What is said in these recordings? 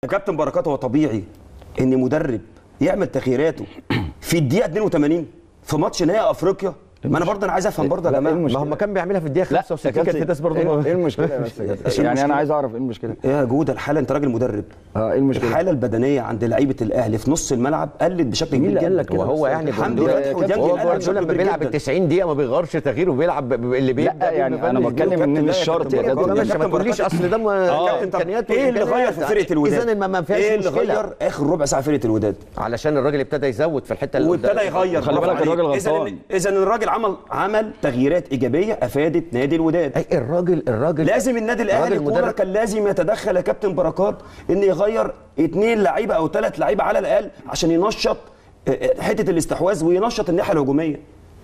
كابتن بركات هو طبيعي ان مدرب يعمل تغييراته في الدقيقه 82 في ماتش نهائي افريقيا ما انا برضه انا عايز افهم برضه يا لا، جماعه إيه ما المشكلة؟ هو ما كان بيعملها في الدقيقه لا 65 يا كانت كابتن، في ناس برضه ايه إيه المشكله يا بس يا كابتن؟ يعني انا عايز اعرف ايه المشكله ايه يا جوده الحاله انت راجل مدرب اه ايه المشكله الحاله البدنيه عند لعيبه الاهلي في نص الملعب قلت بشكل مين كبير اللي قال جدا لك كده وهو بس؟ يعني حمدي جوارديولا- فتحي وديانج هو الأهلي جوارديولا لما كبير بيلعب جدا. ال 90 دقيقه ما بيغيرش تغييره بيلعب ب- اللي بيبدا لا يعني بيه انا بيبان بتكلم كابتن، ان لا مش يا شرط كابتن يا بركات. كابتن ماشي ما كابتن تقوليش بركات. اصل ده ما كابتن طب امكانيات ايه اللي غير في فرقه الوداد؟ اذا ما- ما فيهاش ايه اللي مشكله غير اخر ربع ساعه فرقه الوداد؟ علشان الراجل ابتدى يزود في الحته اللي وابتدى قدام. يغير خلي برافو بالك عليك. الراجل اذا غلطان. اذا الراجل عمل عمل تغييرات ايجابيه افادت نادي الوداد اي الراجل الراجل لازم النادي الاهلي الراجل كولر مدرب كان لازم يتدخل يا كابتن بركات ان يغير اثنين لعيبه او ثلاث لعيبه على الاقل عشان ينشط آه، حته الاستحواذ وينشط الناحيه الهجوميه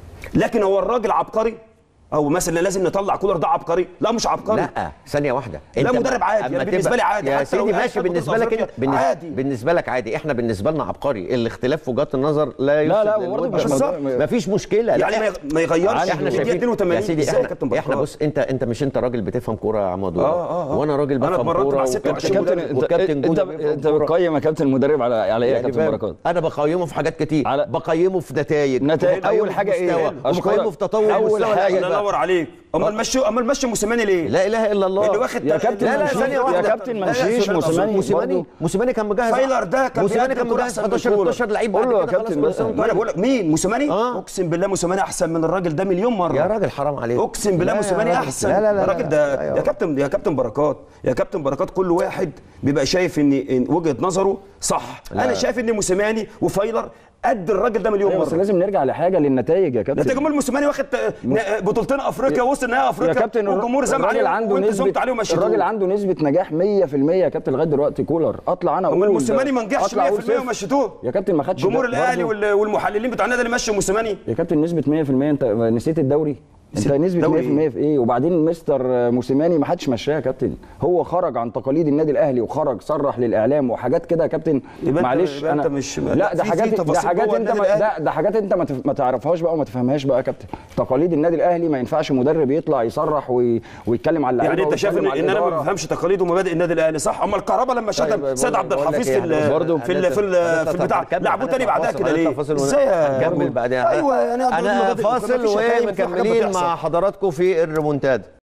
لكن هو الراجل عبقري او مثلا لازم نطلع كولر ده عبقري لا مش عبقري لا ثانيه واحده لا، أنت مدرب عادي. أما أنا بالنسبة تبقى- لي عادي. يا حتى لو سيدي قاعد ماشي في بالنسبه بطولة لك انت أفريقيا، بالنسبة, عادي. بالنسبه لك عادي احنا بالنسبه لنا عبقري الاختلاف في وجهات النظر لا لا، لا، يفسد برضه للود. مش موضوع- ما فيش مشكله لا. يعني ما يغ- ما يغيرش عادي. احنا في شايفين الدقيقة 82 يا سيدي إزاي يا احنا, كابتن احنا بركات؟ بص انت انت مش انت راجل بتفهم كوره يا عماد آه، آه، آه. وانا راجل أنا بفهم اتمرنت كوره مع ست وكابتن- وعشرين كابتن مدرب. انت وكابتن انت جودة بيفهم انت كورة. بتقيم يا كابتن المدرب على على ايه يا يعني كابتن فاهم؟ بركات انا بقيمه في حاجات كتير على- بقيمه في نتائج نتائج. وبقيمه أول في حاجة إيه؟ مستوى، أشكرك. وبقيمه في تطور أول مستوى حاجة. اللعيبة. الله ينور عليك امال مشوا امال مشوا موسيماني ليه؟ لا اله الا الله اللي واخد يا كابتن لا لا منشيش- ثانيه يا واحده كابتن لا، لا، منشيش ثانية. موسيماني موسيماني برضه. موسيماني كان مجهز فايلر ده كان موسيماني بيقدم كان كورة مجهز أحسن من 11 كولر. 12 لعيب قول بعد له يا كده كابتن خلاص بس. كل سنة ما انا وأنت بقول لك مين موسيماني؟ آه. اقسم بالله موسيماني احسن من الراجل ده مليون مره يا راجل حرام عليك اقسم بالله لا يا موسيماني راجل. احسن لا لا لا الراجل لا. ده أيوة. يا كابتن يا كابتن بركات يا كابتن بركات كل واحد بيبقى شايف ان إن وجهه نظره صح انا شايف ان موسيماني وفايلر قد الراجل ده مليون أيوة، بس مره لازم نرجع لحاجه للنتائج يا كابتن نتيجه امال موسيماني واخد ن- بطولتين افريقيا وصل نهائي يا افريقيا كابتن والجمهور زم الراجل عليه عنده وانت زمت نسبة عليه ومشيتوه الراجل عنده نسبة نجاح 100% يا كابتن لغاية دلوقتي كولر اطلع انا اقول امال موسيماني ما نجحش أطلع أقول 100% صفر. ومشيتوه يا كابتن ما خدش جمهور ده الاهلي برضه. وال- والمحللين بتوع النادي اللي مشوا موسيماني يا كابتن نسبة 100% انت نسيت الدوري انت نسيت نسبة 100% الدوري. في ايه وبعدين مستر موسيماني ما حدش مشاه يا كابتن هو خرج عن تقاليد النادي الاهلي وخرج صرح للاعلام وحاجات كده يا كابتن يبقى أنت- معلش يبقى انا أنت مش- لا لا، ده في- حاجات في ده تفاصيل حاجات جوه انت النادي ما الأهلي. ده, ده حاجات انت ما تف- ما تعرفهاش بقى وما تفهمهاش بقى يا كابتن تقاليد النادي الاهلي ما ينفعش مدرب يطلع يصرح وي... ويتكلم على اللعيبه يعني انت شايف ان, ويتكلم على إن انا ما الإدارة. بفهمش تقاليد ومبادئ النادي الاهلي صح اما الكهرباء لما شتم طيب، سيد عبد بقول لك الحفيظ إيه، في ال- يعني برضه في ال- في ال- في البتاع هنطلع- لعبوه تاني هنطلع بعدها فاصل- كده ليه؟ هنطلع فاصل ون- ازاي يا هنكمل جمهور؟ بعدها ايوه يعني انا مبادئ، فاصل مفيش شتايم، في حاجات ومكملين بتحصل. مع حضراتكم في الريمونتادا